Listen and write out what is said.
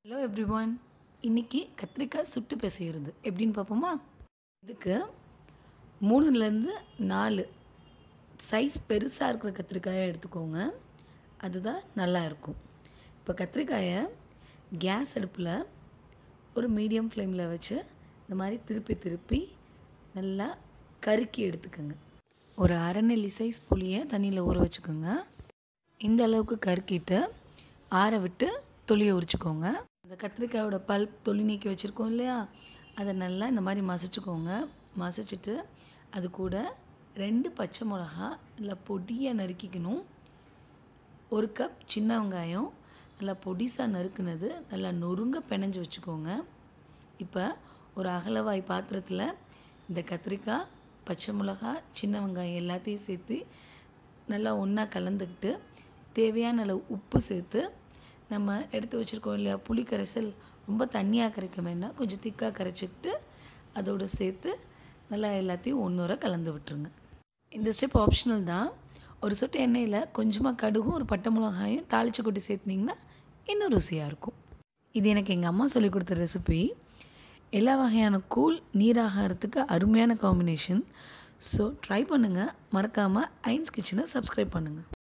hello everyone இன்னைக்கு கத்திரிக்காய் சுட்டு பிசைகிறது எப்படின்னு பார்ப்போமா இதுக்கு மூணுலேருந்து நாலு சைஸ் பெருசாக இருக்கிற கத்திரிக்காயை எடுத்துக்கோங்க அதுதான் நல்லா இருக்கும் இப்போ கத்திரிக்காயை கேஸ் அடுப்பில் ஒரு மீடியம் ஃப்ளேமில் வச்சு இந்த மாதிரி திருப்பி திருப்பி நல்லா கருக்கி எடுத்துக்கோங்க ஒரு அரை நெல்லி சைஸ் புளியை தண்ணியில் ஊற வச்சுக்கோங்க இந்த அளவுக்கு கருக்கிட்டு ஆற விட்டு தொலியை உரிச்சுக்கோங்க அந்த கத்திரிக்காயோட பல்ப் தொலி நீக்கி வச்சுருக்கோம் இல்லையா அதை நல்லா இந்த மாதிரி மசிச்சுக்கோங்க மசிச்சுட்டு அது கூட ரெண்டு பச்சை மிளகா நல்லா பொடியாக நறுக்கிக்கணும் ஒரு கப் சின்ன வெங்காயம் நல்லா பொடிசாக நறுக்குனது நல்லா நொறுங்க பிணைஞ்சு வச்சுக்கோங்க இப்போ ஒரு அகலவாய் பாத்திரத்தில் இந்த கத்திரிக்காய் பச்சை மிளகா சின்ன வெங்காயம் எல்லாத்தையும் சேர்த்து நல்லா ஒன்றா கலந்துக்கிட்டு தேவையான அளவு உப்பு சேர்த்து நம்ம எடுத்து வச்சுருக்கோம் இல்லையா புளி கரைசல் ரொம்ப தண்ணியாக கரைக்க வேண்டாம் கொஞ்சம் திக்காக கரைச்சிக்கிட்டு அதோடு சேர்த்து நல்லா எல்லாத்தையும் ஒன்றோர கலந்து விட்டுருங்க இந்த ஸ்டெப் ஆப்ஷனல் தான் ஒரு சொட்டு எண்ணெயில் கொஞ்சமாக கடுகும் ஒரு பட்டை மிளகாயும் தாளித்து கொட்டி சேர்த்துனிங்கன்னா இன்னும் ருசியாக இருக்கும் இது எனக்கு எங்கள் அம்மா சொல்லி கொடுத்த ரெசிபி எல்லா வகையான கூழ் நீராகாரத்துக்கு அருமையான காம்பினேஷன் ஸோ ட்ரை பண்ணுங்கள் மறக்காமல் ஐன்ஸ் கிச்சனை சப்ஸ்கிரைப் பண்ணுங்கள்